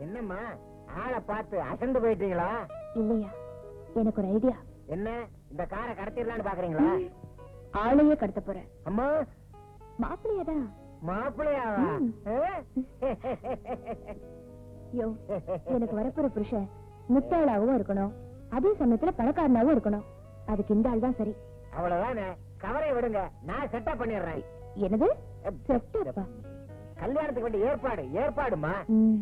என்னம்மா ஆளை பார்த்து அசந்து போயிட்டீங்களா இல்லையா எனக்கு ஒரு ஐடியா என்ன இந்த காரை கடத்திடலான்னு பாக்குறீங்களா ஆளையே கடத்த போறேன் அம்மா மாப்பிள்ளையாதான் மாப்பிள்ளையாவா ம். ஆ? யோ எனக்கு வரப்போற புருஷன் முத்தாளாவும் இருக்கணும் அதே சமயத்துல பணக்காரனாவும் இருக்கணும் அதுக்கு இந்த ஆள் தான் சரி அவ்வளவுதானே கவரை விடுங்க நான் செட்டப் பண்ணிடுறேன் என்னது செட்டப்பா கல்யாணத்துக்கு வேண்டிய ஏற்பாடு ஏற்பாடுமா ம்.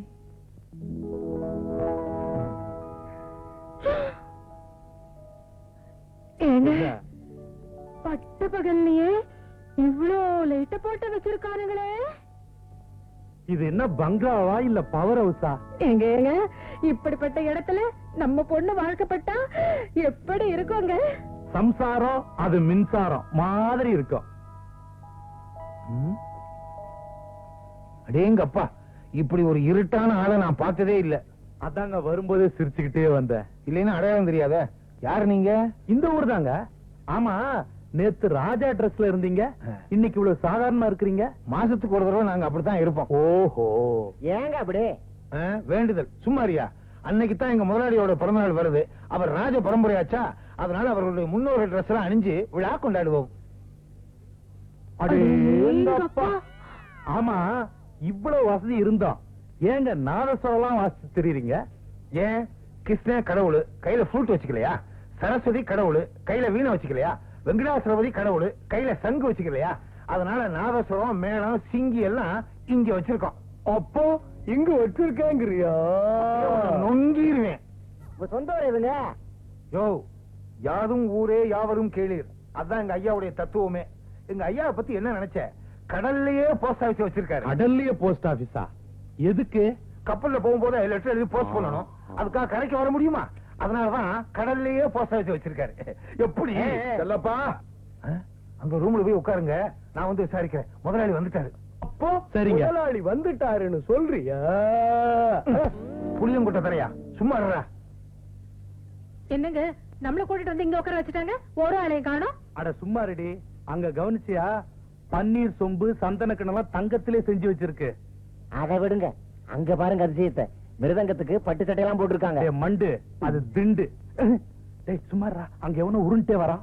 ஏங்க பட்ட பகல்லையே இவ்ளோ லைட்ட போட்டு வச்சிருக்கானுங்களே இது என்ன பங்களாவா இல்ல பவர் ஹவுஸா எங்க ஏங்க இப்படிப்பட்ட இடத்துல நம்ம பொண்ணு வாழ்க்கப்பட்டா எப்படி இருக்குங்க சம்சாரம் அது மின்சாரம் மாதிரி இருக்கும் ம்? அடேங்கப்பா இப்படி ஒரு இருட்டான ஆளை நான் பார்த்ததே இல்ல அதாங்க வரும்போதே சிரிச்சுக்கிட்டே வந்தேன் இல்லைன்னா அடையாளம் தெரியாத யார் நீங்க இந்த ஊர் தாங்க ஆமா நேத்து ராஜா ட்ரெஸ்ல இருந்தீங்க இன்னைக்கு இவ்வளவு சாதாரணமா இருக்கிறீங்க மாசத்துக்கு ஒரு தடவை நாங்க அப்படித்தான் இருப்போம் ஓஹோ ஏங்க அப்படி வேண்டுதல் சும்மாரியா அன்னைக்கு தான் எங்க முதலாளியோட பிறந்தநாள் வருது அவர் ராஜ பரம்பரையாச்சா அதனால அவர்களுடைய முன்னோர்கள் ட்ரெஸ் எல்லாம் அணிஞ்சு விழா கொண்டாடுவோம் அடேங்கப்பா. ஆமா இவ்வளவு வசதி இருந்தோம் ஏங்க நாதஸ்வரம் வாசிச்சு தெரியுறீங்க ஏன் கிருஷ்ண கடவுள் கையில ஃப்ளூட் வச்சுக்கலையா சரஸ்வதி கடவுள் கையில வீணை வச்சுக்கலையா வெங்கடாசரபதி கடவுள் கையில சங்கு வச்சுக்கலையா அதனால நாதஸ்வரம் மேளம் சிங்கி எல்லாம் இங்க வச்சிருக்கோம் அப்போ இங்க வச்சிருக்கேங்கிறியா நொங்கிருவேன் உங்க சொந்த ஊர் எதுங்க யோ யாதும் ஊரே யாவரும் கேளீர் அதான் எங்க ஐயாவுடைய தத்துவமே எங்க ஐயாவை பத்தி என்ன நினைச்ச கடல்லையே போஸ்ட் ஆபீஸ் வச்சிருக்காரு கடல்லயே போஸ்ட் ஆபீஸா எதுக்கு கப்பல்ல போகும்போது லெட்டர் எழுதி போஸ்ட் பண்ணணும் அதுக்காக கரைக்கு வர முடியுமா அதனாலதான் கடல்லையே போஸ்ட் ஆபீஸ் வச்சிருக்காரு எப்படி ஏ, ஏ. செல்லப்பா ஆ? அங்க ரூம்ல போய் உட்காருங்க நான் வந்து விசாரிக்கிறேன் முதலாளி வந்துட்டாரு அப்போ சரிங்க முதலாளி வந்துட்டாருன்னு சொல்றியா புளியங்குட்ட தரையா சும்மா இருடா. என்னங்க நம்மள கூட்டிட்டு வந்து இங்க உட்கார வச்சுட்டாங்க ஒரு ஆளையும் காணோம் அட சும்மா ரெடி அங்க கவனிச்சியா பன்னீர் சொம்பு சந்தன கிணலாம் தங்கத்திலே செஞ்சு வச்சிருக்கு அதை விடுங்க அங்க பாருங்க அதிசயத்தை மிருதங்கத்துக்கு பட்டு சட்டையெல்லாம் போட்டிருக்காங்க டேய் மண்டு அது திண்டு டேய் சும்மா இருடா. அங்க எவனோ உருண்டே வரான்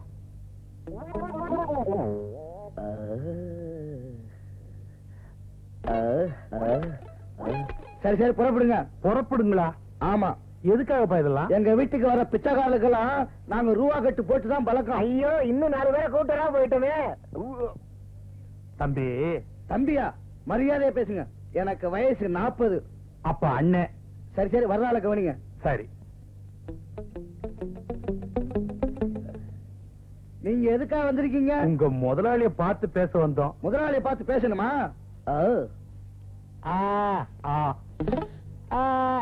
சரி சரி புறப்படுங்க புறப்படுங்களா ஆமா எதுக்காகப்பா இதெல்லாம் எங்க வீட்டுக்கு வர பிச்சைக்காலுக்கெல்லாம் நாங்க ரூபா கட்டு போட்டு தான் பழக்கம் ஐயோ இன்னும் நாலு பேரை கூட்டரா போயிட்டோமே தம்பி தம்பியா மரியாதையா பேசுங்க எனக்கு வயசு நாற்பது அப்ப அண்ணன் சரி சரி வர்றால கவனிங்க சரி நீங்க எதுக்காக வந்திருக்கீங்க உங்க முதலாளிய பார்த்து பேச வந்தோம் முதலாளியை பார்த்து பேசணுமா ஆ ஆ ஆ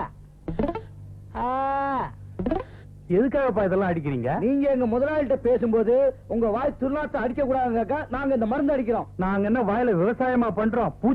ஆ எதுக்காகப்பா இதெல்லாம் அடிக்கிறீங்க நீங்க எங்க முதலாளிகிட்ட பேசும்போது உங்க வாய் துர்நாற்றம் அடிக்க கூடாதுங்கக்கா நாங்க இந்த மருந்து அடிக்கிறோம் நாங்க என்ன வாயில விவசாயமா பண்றோம் பூச்சி